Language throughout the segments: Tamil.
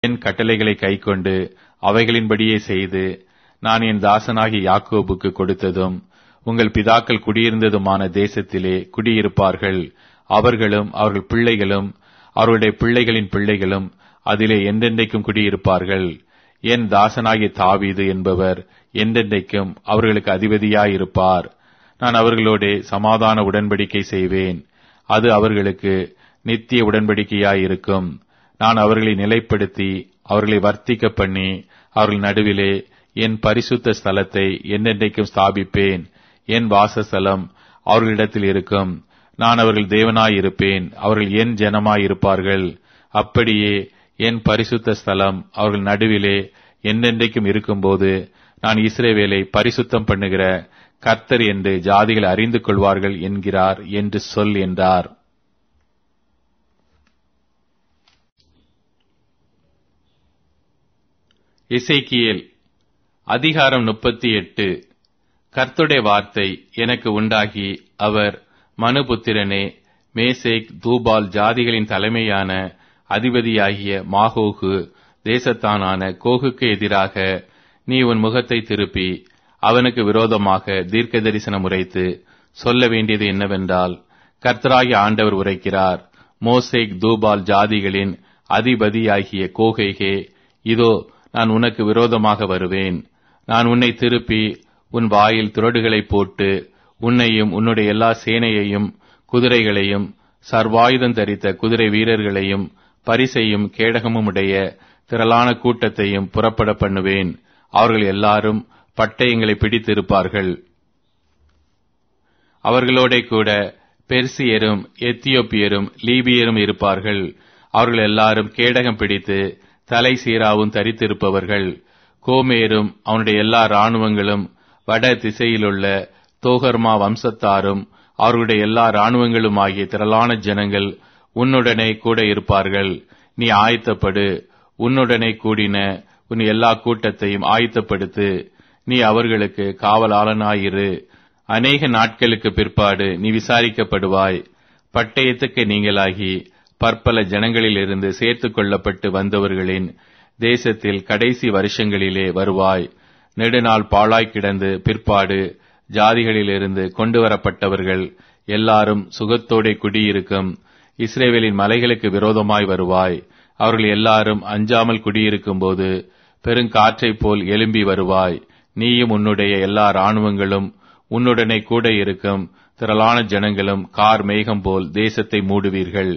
என் கட்டளைகளை கைக்கொண்டு அவைகளின்படியே செய்து நான் என் தாசனாகிய யாக்கோபுக்கு கொடுத்ததும் உங்கள் பிதாக்கள் குடியிருந்ததுமான தேசத்திலே குடியிருப்பார்கள் அவர்களும் அவர்கள் பிள்ளைகளும் அவருடைய பிள்ளைகளின் பிள்ளைகளும் அதிலே என்றென்றைக்கும் குடியிருப்பார்கள் என் தாசனாகிய தாவீது என்பவர் என்றென்றைக்கும் அவர்களுக்கு அதிபதியாயிருப்பார் நான் அவர்களோடே சமாதான உடன்படிக்கை செய்வேன் அது அவர்களுக்கு நித்திய உடன்படிக்கையாயிருக்கும் நான் அவர்களை நிலைப்படுத்தி அவர்களை வர்த்திக்க பண்ணி அவர்கள் நடுவிலே என் பரிசுத்த ஸ்தலத்தை என்னென்றைக்கும் ஸ்தாபிப்பேன் என் வாசஸ்தலம் அவர்களிடத்தில் இருக்கும் நான் அவர்கள் தேவனாயிருப்பேன் அவர்கள் என் ஜனமாயிருப்பார்கள் அப்படியே என் பரிசுத்த ஸ்தலம் அவர்கள் நடுவிலே என்னென்றைக்கும் இருக்கும்போது நான் இஸ்ரேவேலை பரிசுத்தம் பண்ணுகிற கர்த்தர் என்று ஜாதிகள் அறிந்து கொள்வார்கள் என்கிறார் என்று சொல் என்றார் இசைக்கியேல் அதிகாரம் முப்பத்தி எட்டு கர்த்துடைய வார்த்தை எனக்கு உண்டாகி அவர் மனுபுத்திரனே மேசேக் தூபால் ஜாதிகளின் தலைமையான அதிபதியாகிய மாகோகு தேசத்தானான கோகுக்கு எதிராக நீ உன் முகத்தை திருப்பி அவனுக்கு விரோதமாக தீர்க்க தரிசனம் உரைத்து சொல்ல வேண்டியது என்னவென்றால் கர்த்தராகிய ஆண்டவர் உரைக்கிறார் மோசேக் தூபால் ஜாதிகளின் அதிபதியாகிய கோகைகே இதோ நான் உனக்கு விரோதமாக வருவேன் நான் உன்னை திருப்பி உன் வாயில் துரடுகளை போட்டு உன்னையும் உன்னுடைய எல்லா சேனையையும் குதிரைகளையும் சர்வாயுதம் தரித்த குதிரை வீரர்களையும் பரிசையும் கேடகமும் உடைய திரளான கூட்டத்தையும் புறப்பட பண்ணுவேன் அவர்கள் எல்லாரும் பட்டயங்களை பிடித்திருப்பார்கள் அவர்களோட கூட பெர்சியரும் எத்தியோப்பியரும் லீபியரும் இருப்பார்கள் அவர்கள் எல்லாரும் கேடகம் பிடித்து தலை சீராவும் தரித்திருப்பவர்கள் கோமேரும் அவனுடைய எல்லா இராணுவங்களும் வட திசையிலுள்ள தோகர்மா வம்சத்தாரும் அவர்களுடைய எல்லா இராணுவங்களும் ஆகிய திரளான ஜனங்கள் உன்னுடனே கூட இருப்பார்கள் நீ ஆயத்தப்படு உன்னுடனே கூடின உன் எல்லா கூட்டத்தையும் ஆயத்தப்படுத்து நீ அவர்களுக்கு காவலாளனாயிரு அநேக நாட்களுக்கு பிற்பாடு நீ விசாரிக்கப்படுவாய் பட்டயத்துக்கு நீங்களாகி பற்பல ஜனங்களிலிருந்து சேர்த்துக் கொள்ளப்பட்டு வந்தவர்களின் தேசத்தில் கடைசி வருஷங்களிலே வருவாய் நெடுநாள் பாழாய் கிடந்து பிற்பாடு ஜாதிகளிலிருந்து கொண்டு வரப்பட்டவர்கள் எல்லாரும் சுகத்தோടെ குடியிருக்கும் இஸ்ரேவேலின் மலைகளுக்கு விரோதமாய் வருவாய் அவர்கள் எல்லாரும் அஞ்சாமல் குடியிருக்கும் போது பெருங்காற்றைப் போல் எழும்பி வருவாய் நீயும் உன்னுடைய எல்லா இராணுவங்களும் உன்னுடனே கூட இருக்கும் திரளான ஜனங்களும் கார் மேகம் போல் தேசத்தை மூடுவீர்கள்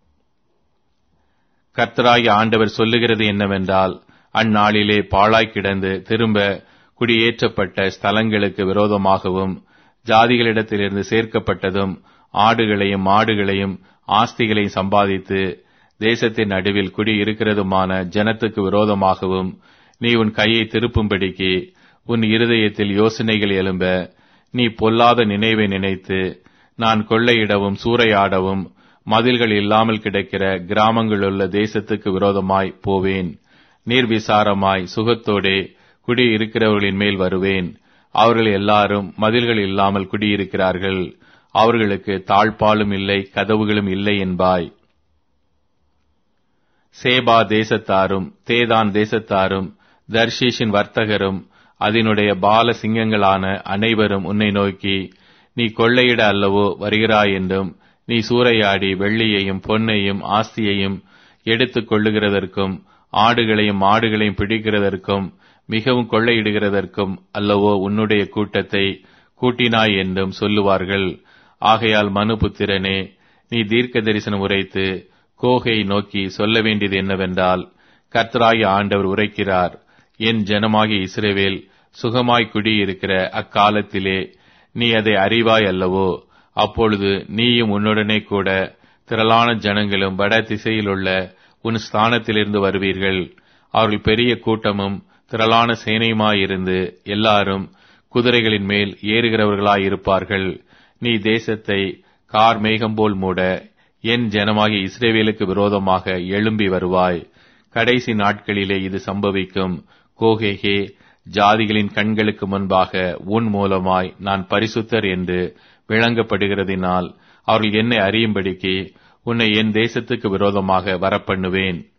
கர்த்தராகி ஆண்டவர் சொல்லுகிறது என்னவென்றால் அந்நாளிலே பாழாய் கிடந்து திரும்ப குடியேற்றப்பட்ட ஸ்தலங்களுக்கு விரோதமாகவும் ஜாதிகளிடத்திலிருந்து சேர்க்கப்பட்டதும் ஆடுகளையும் மாடுகளையும் ஆஸ்திகளையும் சம்பாதித்து தேசத்தின் நடுவில் குடியிருக்கிறதுமான ஜனத்துக்கு விரோதமாகவும் நீ உன் கையை திருப்பும்படிக்கு உன் இருதயத்தில் யோசனைகள் எழும்ப நீ பொல்லாத நினைவை நினைத்து நான் கொள்ளையிடவும் சூறையாடவும் மதில்கள் இல்லாமல் கிடக்கிற கிராமங்களுள்ள தேசத்துக்கு விரோதமாய் போவேன் நீர்விசாரமாய் சுகத்தோடே குடியிருக்கிறவர்களின் மேல் வருவேன் அவர்கள் எல்லாரும் மதில்கள் இல்லாமல் குடியிருக்கிறார்கள் அவர்களுக்கு தாழ்பாலும் இல்லை கதவுகளும் இல்லை என்பாய் சேபா தேசத்தாரும் தேதான் தேசத்தாரும் தர்ஷீஷின் வர்த்தகரும் அதனுடைய பால சிங்கங்களான அனைவரும் உன்னை நோக்கி நீ கொள்ளையிட அல்லவோ வருகிறாய் என்றும் நீ சூறையாடி வெள்ளியையும் பொன்னையும் ஆஸ்தியையும் எடுத்துக் கொள்ளுகிறதற்கும் ஆடுகளையும் மாடுகளையும் பிடிக்கிறதற்கும் மிகவும் கொள்ளையிடுகிறதற்கும் அல்லவோ உன்னுடைய கூட்டத்தை கூட்டினாய் என்றும் சொல்லுவார்கள் ஆகையால் மனுபுத்திரனே நீ தீர்க்க தரிசனம் உரைத்து கோகை நோக்கி சொல்ல வேண்டியது என்னவென்றால் கர்த்தராகிய ஆண்டவர் உரைக்கிறார் என் ஜனமாகிய இஸ்ரேவேல் சுகமாய் குடியிருக்கிற அக்காலத்திலே நீ அதை அறிவாய் அல்லவோ அப்பொழுது நீயும் உன்னுடனே கூட திரளான ஜனங்களும் வட திசையிலுள்ள உன் ஸ்தானத்திலிருந்து வருவீர்கள் அவர்கள் பெரிய கூட்டமும் திரளான சேனையுமாயிருந்து எல்லாரும் குதிரைகளின் மேல் ஏறுகிறவர்களாயிருப்பார்கள் நீ தேசத்தை கார் மேகம் போல் மூட என் ஜனமாகிய இஸ்ரேவேலுக்கு விரோதமாக எழும்பி வருவாய் கடைசி நாட்களிலே இது சம்பவிக்கும் கோகேகே ஜாதிகளின் கண்களுக்கு முன்பாக உன் மூலமாய் நான் பரிசுத்தர் என்று விளங்கப்படுகிறதினால் அவர்கள் என்னை அறியும்படிக்கு உன்னை என் தேசத்துக்கு விரோதமாக வரப்பண்ணுவேன்